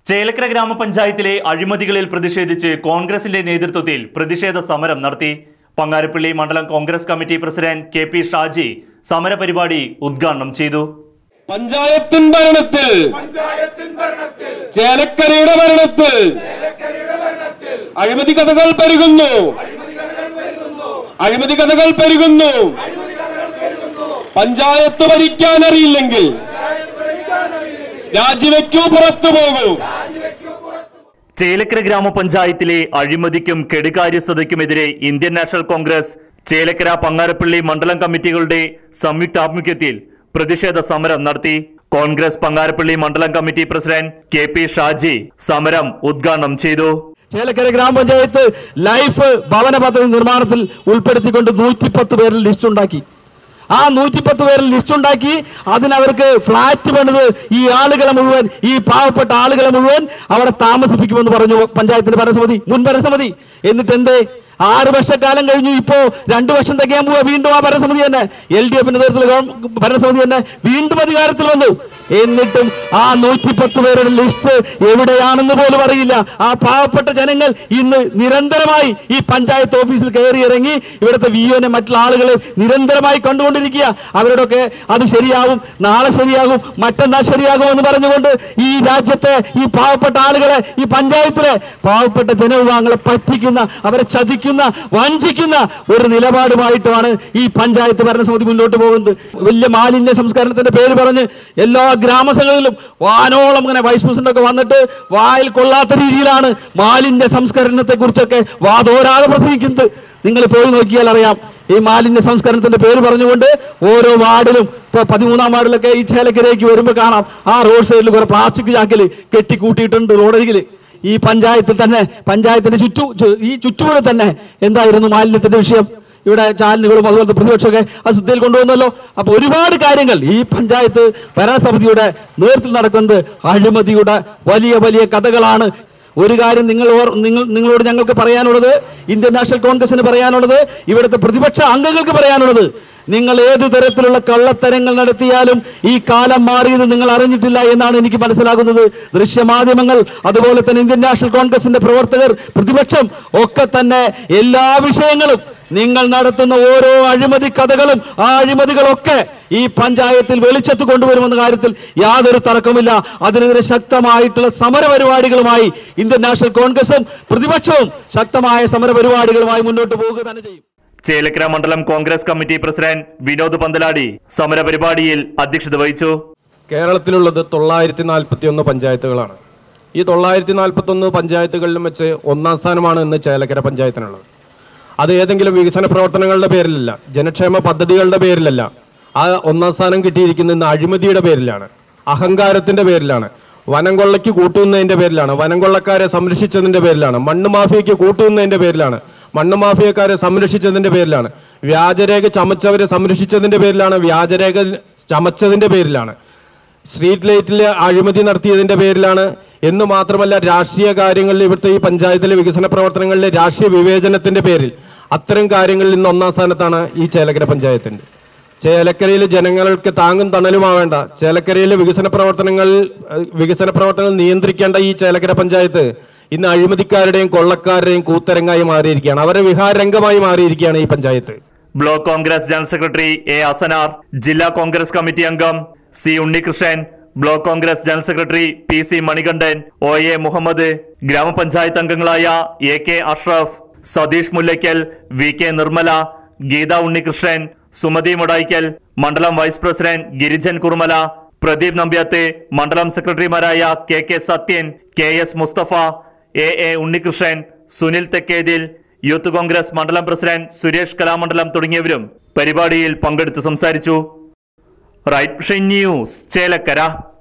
ചേലക്കര ഗ്രാമപഞ്ചായത്തിലെ അഴിമതികളിൽ പ്രതിഷേധിച്ച് കോൺഗ്രസിന്റെ നേതൃത്വത്തിൽ പ്രതിഷേധ സമരം നടത്തി പങ്ങാരപ്പള്ളി മണ്ഡലം Congress committee president K P Shaji സമരപരിപാടി ഉദ്ഘാടനം ചെയ്തു പഞ്ചായത്തിൻ ഭരണത്തിൽ ചേലക്കരയുടെ ഭരണത്തിൽ അഴിമതി കഥകൾ പെരുകുന്നു അഴിമതി കഥകൾ പെരുകുന്നു പഞ്ചായത്ത് ഭരിക്കാൻ അറിയില്ലെങ്കിൽ രാജിവെക്കൂ പുറത്തു പോകൂ ചേലക്കര ഗ്രാമപഞ്ചായത്തിലെ അഴിമതിക്കും കെടുകാര്യസ്ഥതയ്ക്കുമെതിരെ ഇന്ത്യൻ നാഷണൽ കോൺഗ്രസ് ചേലക്കര പങ്ങാരപ്പള്ളി മണ്ഡലം കമ്മിറ്റികളുടെ സംയുക്താഭിമുഖ്യത്തിൽ പ്രതിഷേധ സമരം നടത്തി കോൺഗ്രസ് പങ്ങാരപ്പള്ളി മണ്ഡലം committee president K P Shaji സമരം ഉദ്ഘാടനം ചെയ്തു ചേലക്കര ഗ്രാമപഞ്ചായത്ത് ലൈഫ് ഭവന പദ്ധതി നിർമ്മാണത്തിൽ ഉൾപ്പെടുത്തിക്കൊണ്ട് നൂറ്റിപ്പത്ത് പേരിൽ ലിസ്റ്റ് ഉണ്ടാക്കി ആ നൂറ്റിപ്പത്ത് പേരിൽ ലിസ്റ്റ് ഉണ്ടാക്കി അതിനവർക്ക് ഫ്ലാറ്റ് പണിത് ഈ ആളുകളെ മുഴുവൻ ഈ പാവപ്പെട്ട ആളുകളെ മുഴുവൻ അവിടെ താമസിപ്പിക്കുമെന്ന് പറഞ്ഞു പഞ്ചായത്തിന്റെ ഭരണസമിതി മുൻ ഭരണസമിതി എന്നിട്ട് എന്തേ ആറ് വർഷക്കാലം കഴിഞ്ഞു ഇപ്പോ രണ്ടു വർഷം തികയാൻ പോവുക വീണ്ടും ആ ഭരണസമിതി തന്നെ എൽ ഡി എഫിന്റെ നേതൃത്വത്തിൽ ഗവൺ- ഭരണസമിതി തന്നെ വീണ്ടും അധികാരത്തിൽ വന്നു എന്നിട്ടും ആ നൂറ്റിപ്പത്ത് പേരുടെ ലിസ്റ്റ് എവിടെയാണെന്ന് പോലും അറിയില്ല ആ പാവപ്പെട്ട ജനങ്ങൾ ഇന്ന് നിരന്തരമായി ഈ പഞ്ചായത്ത് ഓഫീസിൽ കയറി ഇറങ്ങി ഇവിടുത്തെ വി ഒനെ മറ്റുള്ള ആളുകളെ നിരന്തരമായി കണ്ടുകൊണ്ടിരിക്കുക അവരോടൊക്കെ അത് ശരിയാവും നാളെ ശരിയാകും മറ്റന്നാൾ ശരിയാകും എന്ന് പറഞ്ഞുകൊണ്ട് ഈ രാജ്യത്തെ ഈ പാവപ്പെട്ട ആളുകളെ ഈ പഞ്ചായത്തിലെ പാവപ്പെട്ട ജനവിഭാഗങ്ങളെ പറ്റിക്കുന്ന അവരെ ചതിക്കുന്ന വഞ്ചിക്കുന്ന ഒരു നിലപാടുമായിട്ടുമാണ് ഈ പഞ്ചായത്ത് ഭരണസമിതി മുന്നോട്ട് പോകുന്നത് വലിയ മാലിന്യ സംസ്കരണത്തിന്റെ പേര് പറഞ്ഞ് എല്ലാ ഗ്രാമസഭകളിലും വാനോളം ഇങ്ങനെ വൈസ് പ്രസിഡന്റ് ഒക്കെ വന്നിട്ട് വായിൽ കൊള്ളാത്ത രീതിയിലാണ് മാലിന്യ സംസ്കരണത്തെ കുറിച്ചൊക്കെ വാതോരാതെ പ്രസംഗിക്കുന്നത് നിങ്ങൾ പോയി നോക്കിയാൽ അറിയാം ഈ മാലിന്യ സംസ്കരണത്തിന്റെ പേര് പറഞ്ഞുകൊണ്ട് ഓരോ വാർഡിലും ഇപ്പൊ പതിമൂന്നാം വാർഡിലൊക്കെ ഈ ചേലക്കരയ്ക്ക് വരുമ്പോൾ കാണാം ആ റോഡ് സൈഡിൽ കുറെ പ്ലാസ്റ്റിക് ചാക്കിൽ കെട്ടിക്കൂട്ടിയിട്ടുണ്ട് റോഡരികിൽ ഈ പഞ്ചായത്തിൽ തന്നെ പഞ്ചായത്തിന്റെ ചുറ്റു ചു- ഈ ചുറ്റുപാട് തന്നെ എന്തായിരുന്നു മാലിന്യത്തിന്റെ വിഷയം ഇവിടെ ചാനലുകളും അതുപോലത്തെ പ്രതിപക്ഷമൊക്കെ അത് ശ്രദ്ധയിൽ കൊണ്ടുവന്നല്ലോ അപ്പൊ ഒരുപാട് കാര്യങ്ങൾ ഈ പഞ്ചായത്ത് ഭരണസമിതിയുടെ നേതൃത്വത്തിൽ നടക്കുന്നത് അഴിമതിയുടെ വലിയ വലിയ കഥകളാണ് ഒരു കാര്യം നിങ്ങൾ ഓർ- നിങ്ങൾ നിങ്ങളോട് ഞങ്ങൾക്ക് പറയാനുള്ളത് ഇന്ത്യൻ നാഷണൽ കോൺഗ്രസിന് പറയാനുള്ളത് ഇവിടുത്തെ പ്രതിപക്ഷ അംഗങ്ങൾക്ക് പറയാനുള്ളത് നിങ്ങൾ ഏത് തരത്തിലുള്ള കള്ളത്തരങ്ങൾ നടത്തിയാലും ഈ കാലം മാറിയത് നിങ്ങൾ അറിഞ്ഞിട്ടില്ല എന്നാണ് എനിക്ക് മനസ്സിലാകുന്നത് ദൃശ്യമാധ്യമങ്ങൾ അതുപോലെ തന്നെ ഇന്ത്യൻ നാഷണൽ കോൺഗ്രസിന്റെ പ്രവർത്തകർ പ്രതിപക്ഷം ഒക്കെ തന്നെ എല്ലാ വിഷയങ്ങളും നിങ്ങൾ നടത്തുന്ന ഓരോ അഴിമതി കഥകളും ആ അഴിമതികളൊക്കെ ഈ പഞ്ചായത്തിൽ വെളിച്ചത്ത് കൊണ്ടുവരുമെന്ന കാര്യത്തിൽ യാതൊരു തർക്കമില്ല അതിനെതിരെ ശക്തമായിട്ടുള്ള സമരപരിപാടികളുമായി ഇന്ത്യൻ നാഷണൽ കോൺഗ്രസും പ്രതിപക്ഷവും ശക്തമായ സമരപരിപാടികളുമായി മുന്നോട്ട് പോവുക തന്നെ ചെയ്യും ചേലക്കര മണ്ഡലം കോൺഗ്രസ് കമ്മിറ്റി പ്രസിഡന്റ് വിനോദ് പന്തലാടി സമരപരിപാടിയിൽ അധ്യക്ഷത വഹിച്ചു കേരളത്തിലുള്ളത് തൊള്ളായിരത്തി നാൽപ്പത്തി ഒന്ന് പഞ്ചായത്തുകളാണ് ഈ തൊള്ളായിരത്തി നാൽപ്പത്തി ഒന്ന് പഞ്ചായത്തുകളിലും വെച്ച് ഒന്നാം സ്ഥാനമാണ് ഇന്ന് ചേലക്കര പഞ്ചായത്തിനുള്ളത് അത് ഏതെങ്കിലും വികസന പ്രവർത്തനങ്ങളുടെ പേരിലല്ല ജനക്ഷേമ പദ്ധതികളുടെ പേരിലല്ല ആ ഒന്നാം സ്ഥാനം കിട്ടിയിരിക്കുന്നത് ഇന്ന് അഴിമതിയുടെ പേരിലാണ് അഹങ്കാരത്തിന്റെ പേരിലാണ് വനം കൊള്ളയ്ക്ക് കൂട്ടുന്നതിന്റെ പേരിലാണ് വനം കൊള്ളക്കാരെ സംരക്ഷിച്ചതിന്റെ പേരിലാണ് മണ്ണ് മാഫിയയ്ക്ക് കൂട്ടുന്നതിന്റെ പേരിലാണ് മണ്ണ് മാഫിയക്കാരെ സംരക്ഷിച്ചതിന്റെ പേരിലാണ് വ്യാജരേഖ ചമച്ചവരെ സംരക്ഷിച്ചതിന്റെ പേരിലാണ് വ്യാജരേഖ ചമച്ചതിന്റെ പേരിലാണ് സ്ട്രീറ്റ് ലൈറ്റിൽ അഴിമതി നടത്തിയതിന്റെ പേരിലാണ് എന്ന് മാത്രമല്ല രാഷ്ട്രീയ കാര്യങ്ങളിൽ ഇവിടുത്തെ ഈ പഞ്ചായത്തിലെ വികസന പ്രവർത്തനങ്ങളിലെ രാഷ്ട്രീയ വിവേചനത്തിന്റെ പേരിൽ അത്തരം കാര്യങ്ങളിൽ ഇന്ന് ഒന്നാം സ്ഥാനത്താണ് ഈ ചേലക്കര പഞ്ചായത്തിന്റെ ചേലക്കരയിലെ ജനങ്ങൾക്ക് താങ്ങും തണലുമാവേണ്ട ചേലക്കരയിലെ വികസന പ്രവർത്തനങ്ങൾ ഏഹ്, വികസന പ്രവർത്തനങ്ങൾ നിയന്ത്രിക്കേണ്ട ഈ ചേലക്കര പഞ്ചായത്ത് ഇന്ന് അഴിമതിക്കാരുടെയും കൊള്ളക്കാരുടെയും കൂത്തരങ്ങായി മാറിയിരിക്കുകയാണ് അവരുടെ വിഹാരംഗമായി മാറിയിരിക്കുകയാണ് ഈ panchayat block Congress general secretary A Asanar ജില്ലാ കോൺഗ്രസ് കമ്മിറ്റി അംഗം C Unnikrishnan block Congress general secretary P C Manikandan O A Muhammad ഗ്രാമപഞ്ചായത്ത് അംഗങ്ങളായ A K Ashraf Satheesh Mullakkal V K Nirmala Geetha Unnikrishnan Sumathi Mudayikkal മണ്ഡലം വൈസ് പ്രസിഡന്റ് ഗിരിജൻ കുർമല പ്രദീപ് നമ്പ്യാത്ത് മണ്ഡലം സെക്രട്ടറിമാരായ K K Sathyan K S Musthafa A A Unnikrishnan Sunil Thekkethil youth Congress മണ്ഡലം പ്രസിഡന്റ് സുരേഷ് കലാമണ്ഡലം തുടങ്ങിയവരും പരിപാടിയിൽ പങ്കെടുത്ത് സംസാരിച്ചു റൈറ്റ് വിഷൻ ന്യൂസ് ചേലക്കര